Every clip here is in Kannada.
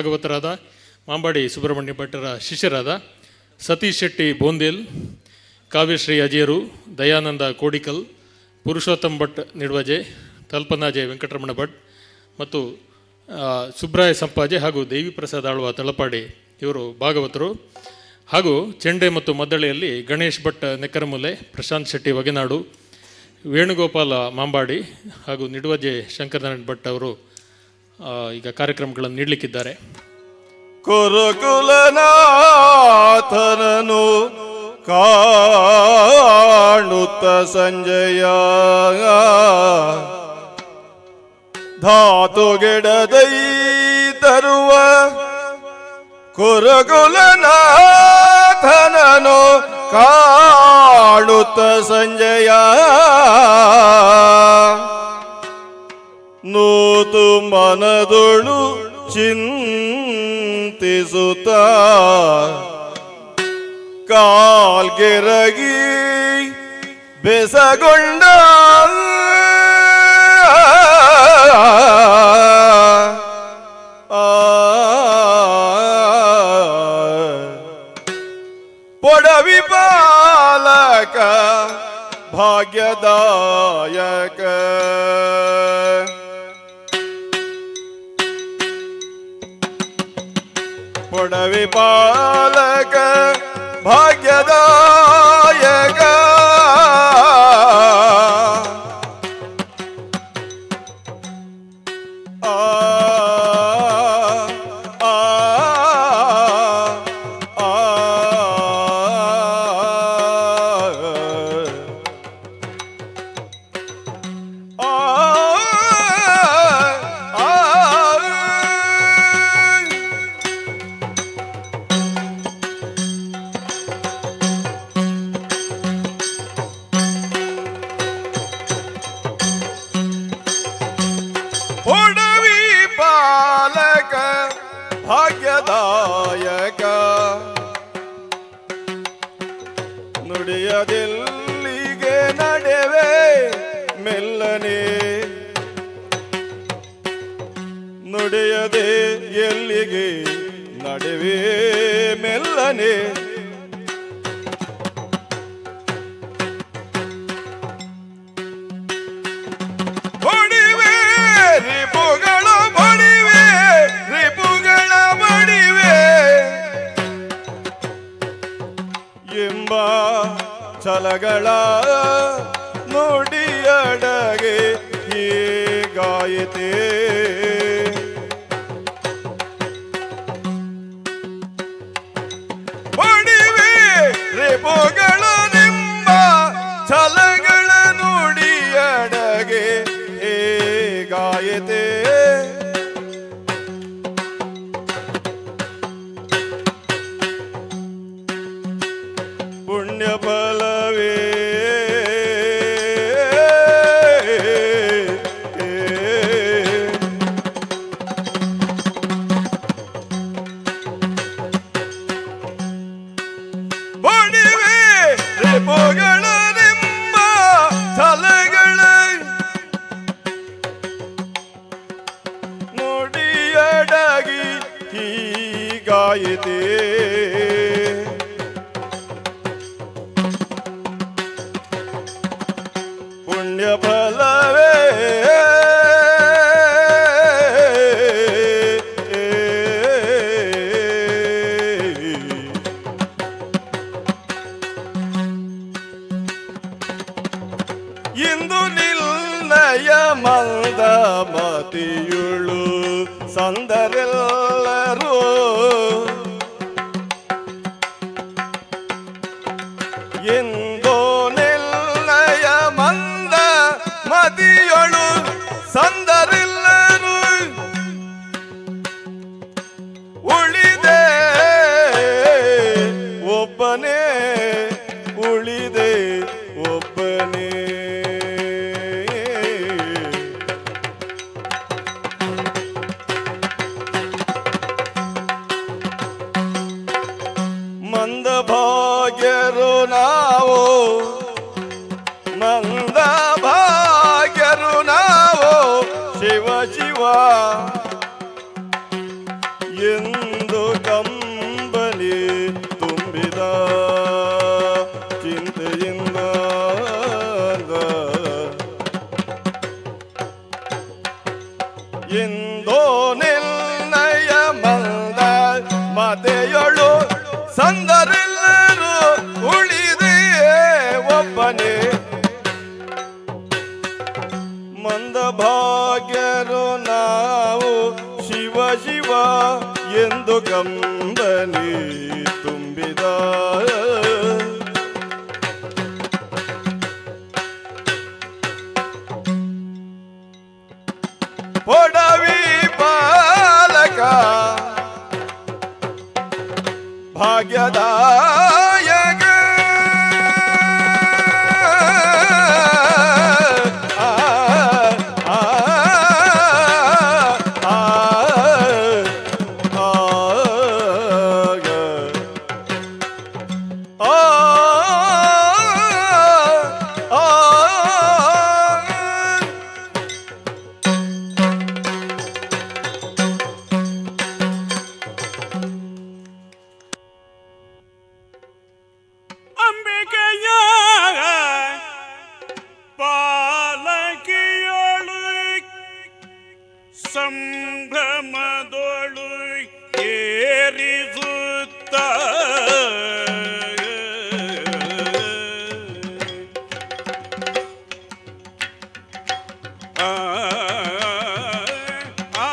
ಭಾಗವತರಾದ ಮಾಂಬಾಡಿ ಸುಬ್ರಹ್ಮಣ್ಯ ಭಟ್ಟರ ಶಿಷ್ಯರಾದ ಸತೀಶ್ ಶೆಟ್ಟಿ ಬೋಂದೇಲ್ ಕಾವ್ಯಶ್ರೀ ಅಜೇರು ದಯಾನಂದ ಕೋಡಿಕಲ್ ಪುರುಷೋತ್ತಮ್ ಭಟ್ ನಿಡ್ವಜೆ ಕಲ್ಪನಾಜೆ ವೆಂಕಟರಮಣ ಭಟ್ ಮತ್ತು ಆ, ಸುಬ್ರಾಯ ಸಂಪಾಜೆ ಹಾಗೂ ದೇವಿ ಪ್ರಸಾದ್ ಆಳ್ವ ತಳಪಾಡಿ ಇವರು ಭಾಗವತರು ಹಾಗೂ ಚೆಂಡೆ ಮತ್ತು ಮದ್ದಳೆಯಲ್ಲಿ ಗಣೇಶ್ ಭಟ್ ನೆಕ್ಕರಮೂಲೆ ಪ್ರಶಾಂತ್ ಶೆಟ್ಟಿ ವಗೆನಾಡು ವೇಣುಗೋಪಾಲ ಮಾಂಬಾಡಿ ಹಾಗೂ ನಿಡುವಜೆ ಶಂಕರನಾರಾಯಣ್ ಭಟ್ ಅವರು ಆ, ಈಗ ಕಾರ್ಯಕ್ರಮಗಳನ್ನು ನೀಡಲಿಕ್ಕಿದ್ದಾರೆ ಕುರುಕುಲನಾಥನನು ಕಾಣುತ್ತ ಸಂಜಯ ಧಾತುಗೆಡದೈ ತರುವ ಕುರುಕುಲನಾಥನನು ಕಾಣುತ್ತ ಸಂಜಯ ನೂತು ಮನದೊಳು ಚಿಂತಿಸುತ್ತ ಕಾಲ್ಗೆರಗಿ ಬೆಸಗೊಂಡ ಆ ಪೊಡವಿ ಪಾಲಕ ಭಾಗ್ಯದಾಯಕ ಪೊಡವಿ ಪಾಲಕ ಭಾಗ್ಯದಾಯಕ ಆ ಆ ಆ ಉಡವಿ ಪಾಲಕ ಭಾಗ್ಯದಾಯಕ ನುಡಿಯದೆಲ್ಲಿಗೆ ನಡೆವೆ ಮೆಲ್ಲನೆ ನುಡಿಯದೆ ಎಲ್ಲಿಗೆ ನಡೆವೆ ಮೆಲ್ಲನೆ ಹೊಡಿವೆ ರಿಪುಗಳ ಬಡಿವೆ ರಿಪುಗಳ ಬಡಿವೆ ಎಂಬ ಛಲಗಳ ನುಡಿಯಡಗೆ ಹೀಗಾಯಿತೆ ಬಡಿವೆ ರಿಪುಗಳ ನಿಮ್ಮ ಛಲಗಳ ನುಡಿಯಡಗೆ ಹೇಗಾಯಿತೆ ಪುಣ್ಯ ಫಲವೇ ಬಡಿವೆ ರೇಪುಗಳ ನಿಮ್ಮ ತಲೆಗಳ ನುಡಿಯಡಗಿ ಹೀಗಾಯಿತೆ ಪುಣ್ಯ ಫಲವೇ ಇಂದು ನಿಲ್ನಯ ಮಂದ ಮತಿಯುಳು ಸಂದರೆಲ್ಲರೂ ಎಂದೋ ನಿಲ್ನಯ ಮಂದ ಮದಿಯೊಳು ಸಂದರಿಲ್ಲರು ಉಳಿದೆ ಒಬ್ಬನೇ ಉಳಿದೆ ಒಬ್ಬನೇ ಮಂದ ಭಾಗ್ಯರು ನಾವು ಮಂದ ಭಾಗ್ಯರು ನಾವು ಶಿವ ಶಿವ ಮಾತೆಯೊಳು ಸಂದರೆಲ್ಲರೂ ಉಳಿದೇ ಒಬ್ಬನೇ ಮಂದಭಾಗ್ಯರು ನಾವು ಶಿವ ಶಿವ ಎಂದು ಕಂಬನಿ ತುಂಬಿದ ಪೊಡವಿ ಬಾಲಕ ಭಾಗ್ಯದಾಯಕ ಆ, ಆ, ಆ, ಆ, ಆ, ಆ. ಅಂಬಿಕೆಯ ಪಾಲಕಿಯೊಳು ಸಂಭ್ರಮದೊಳು ಏರಿಸುತ್ತ ಆ, ಆ,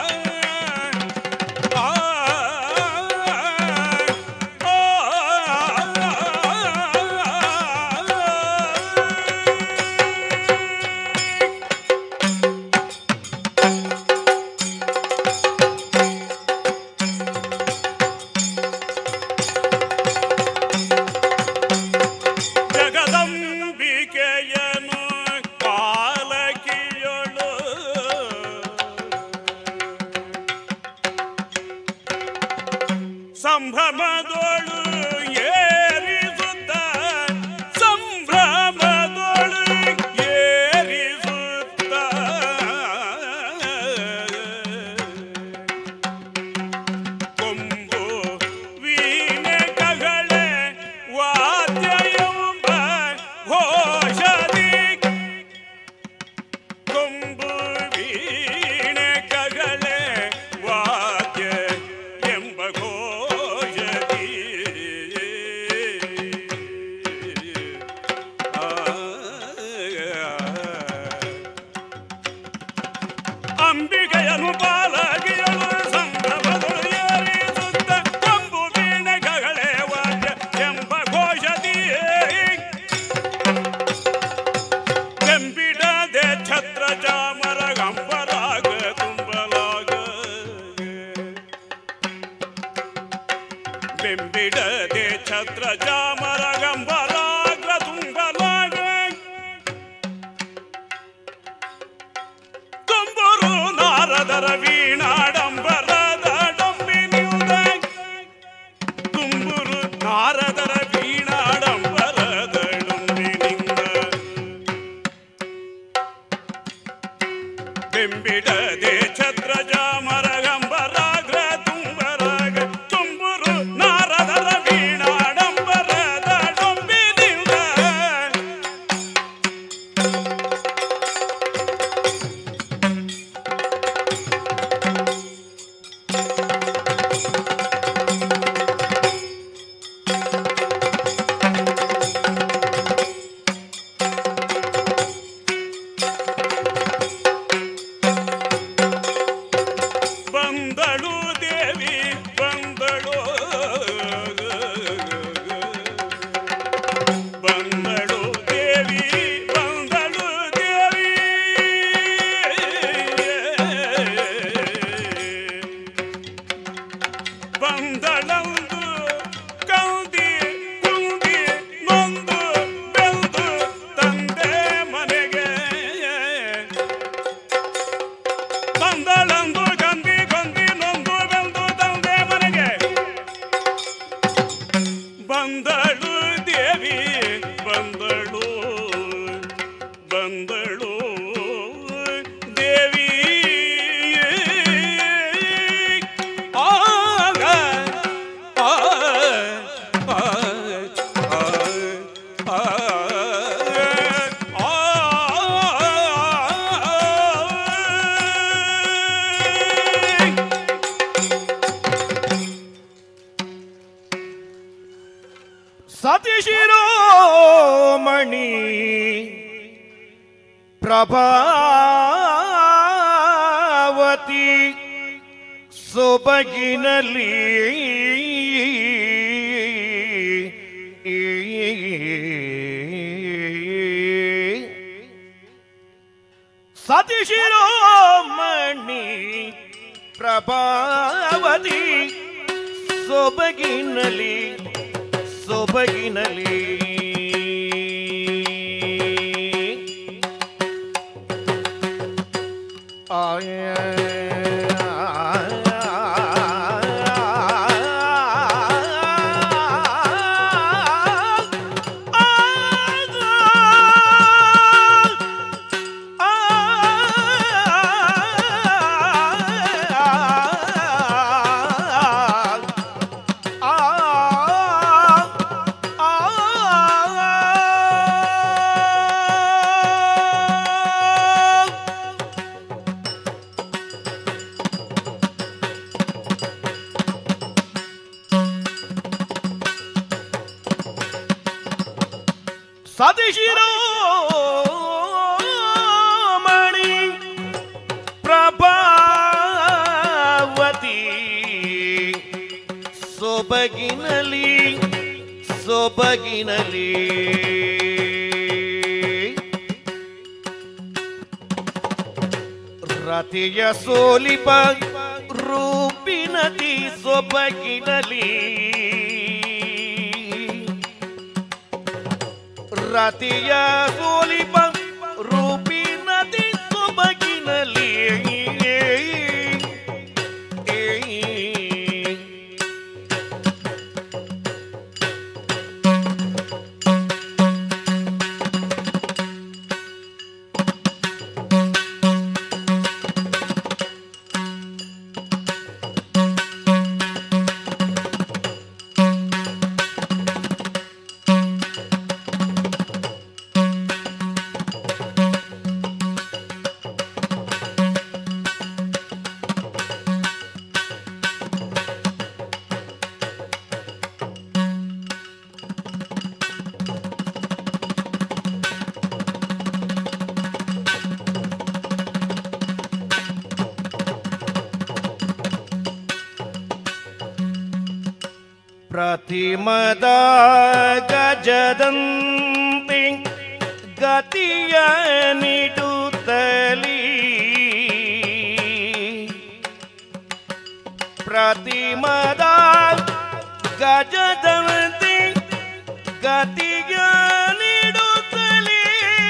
ಜಗದಂಬಿಕೆಯನು ಪಾಲಕಿಯೊಳು ಸಂಭ್ರಮದೋಳು ಏರಿಸುತ್ತ ಸಂಭ್ರಮದೋಳು ಏರಿಸುತ್ತ ಕೊಂಬು ವೀಣೆ ಕಗಳೆ ವಾದ್ಯ ಎಂಬ ಘೋಷದಿ ಕೊಂಬು ವೀಣೆ ಕಗಳೆ ವಾದ್ಯ ಎಂಬ ಘೋಷದಿ ಅಂಬಿಕೆಯನು ಪಾಲಗಿಯಳು ಸಂಭ್ರಮದೊಳು ಏರಿಸುತ್ತ ಕೊಂಬು ವೀಣೆ ಕಗಳೆ ವಾದ್ಯ ಎಂಬ ಘೋಷದಿ ಬೆಂಬಿಡದೆ ಛತ್ರ ಚಾಮರ ಗಂಬರಾಗ ತುಂಬಲಾಗ ಬೆಂಬಿಡದೆ ಛತ್ರ ಚಾಮರ ಗಂಬರಾಗ ತುಂಬಲಾಗ ತುಂಬರು ನಾರದರ ವೀಣಾಡಂಬರದ ಡೊಂಬಿನಿಯುದ ತುಂಬುರು ನಾರದರ ವೀಣಾಡಂಬರದ ಡೊಂಬಿನಿಂದ ಬೆಂಬಿಡದೆ ಛತ್ರ ಜಾಮರಗಂಬರಾಗ ತುಂಬರಾಗ ತುಂಬುರು ನಾರದರ ವೀಣಾಡಂಬರದ ಡೊಂಬಿನಿಂದ ಬಂದಳು ದೇವಿ ಬಂದಳು ಬಂದಳು ದೇವಿ ಬಂದಳು ದೇವಿ ಬಂದಳಂದು ಕೌದಿ ಕುಂದಿ ನೊಂದು ಬೆಂದು ತಂದೆ ಮನೆಗೆ ಬಂದಳಂದು ಗಂದಿ ಗೊಂದಿ ನೊಂದು ಬೆಂದು ತಂದೆ ಮನೆಗೆ ಬಂದಳು ದೇವಿ ಬಂದಳು ಬಂದಳು ದೇವಿ ಆಗ ಸತಿಶಿರೋಮಣಿ ಪ್ರಭಾವತಿ ಸೊಬಗಿನಲ್ಲಿ ಸತಿಶಿರೋಮಣಿ ಪ್ರಭಾವತಿ ಸೊಬಗಿನಲಿ ಸೊಬಗಿನಲಿ ಸತಿಶಿರೋಮಣಿ ಪ್ರಭಾವತಿ ಸೊಬಗಿನಲಿ ಸೊಬಗಿನಲಿ ರತಿಯ ಸೋಲಿಪ ರೂಪಿನದಿ ಸೊಬಗಿನಲಿ ರತಿಯ ಸೋಲಿಪ ರೂಪಿನದಿ ಸೊಬಗಿನಲಿ ಪ್ರತಿಮದ ಗಜದಂತೆ ಗತಿಯ ನೀಡುತ್ತಲೀ ಪ್ರತಿಮದ ಗಜದಂತೆ ಗತಿಯ ನೀಡುತ್ತಲೀ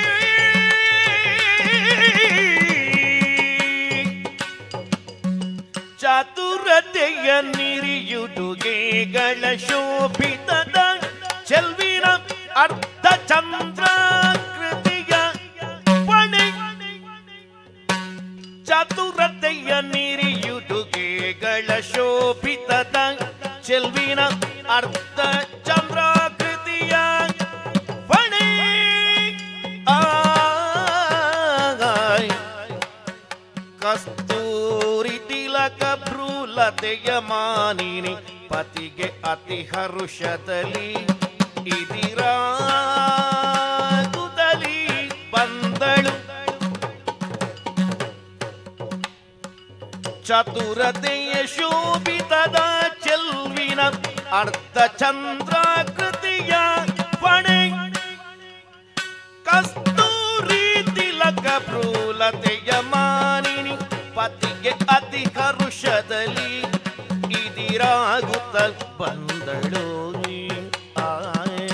ಚಾತುರತೆಯ ನಿರಿಯುಡುಗೆಗಳ ಶೋಭಿತದ ಚೆಲ್ವಿನ ಅರ್ಧ ಚಂದ್ರಾಕೃತಿಯ ಪಣೆ ಚಾತುರತೆಯ ನಿರಿಯುಡುಗೆಗಳ ಶೋಭಿತದ ಚೆಲ್ವಿನ ಅರ್ಧ ಚಂದ್ರಾಕೃತಿಯ ಪಣೆ ಆಯ್ ಕಸ್ತೂರಿ ತಿಲಕ ಭ್ರೂಲತೆಯ ಮಾನಿನಿ ಪತಿಗೆ ಅತಿ ಹರುಷದಲ್ಲಿ ಇದಿರಾಗುತ್ತಲಿ ಬಂದಳು ಚತುರತೆಯ ಶೋಭಿತದ ಚೆಲ್ವಿನ ಅರ್ಧ ಚಂದ್ರಾಕೃತಿಯ ಪಣೆ ಕಸ್ತೂರಿ ತಿಲಕ ಭ್ರೂಲತೆಯ ಮಾನಿನಿ ಪತಿಗೆ ಅತಿ ಹರುಷದಲ್ಲಿ ಇದಿರಾಗುತ್ತ ಬಂದಳು ಆಯ್.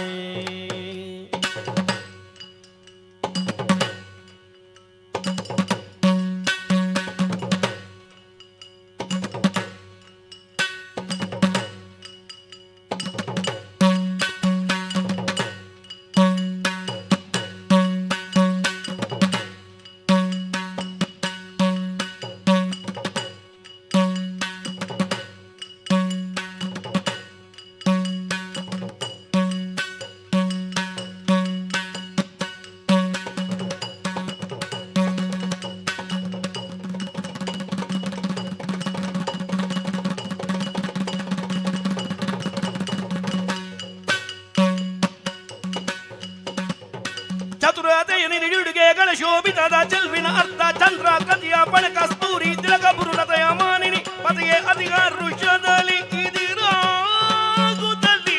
ಪುರದ ಚೆಲ್ವಿನ ಅರ್ಥ ಚಂದ್ರ ಕದಿಯ ಬಣ ಕಸ್ತೂರಿ ತಿಲಕ ಬುರುಲತೆಯ ಮಾನಿನಿ ಪತಿಗೆ ಅಧಿಕ ಋಷದಲ್ಲಿ ಇದಿರಾಗುತ್ತಲಿ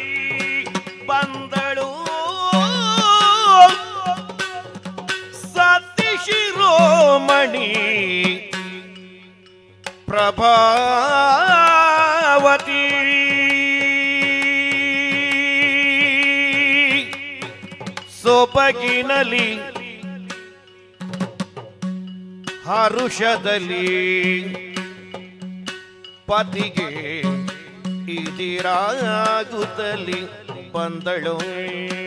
ಬಂದಳು ಸತಿ ಶಿರೋಮಣಿ ಪ್ರಭಾವತಿ ಸೊಬಗಿನಲಿ ಹರುಷದಲ್ಲಿ ಪತಿಗೆ ಇದಿರಾಗುತ್ತಲಿ ಬಂದಳು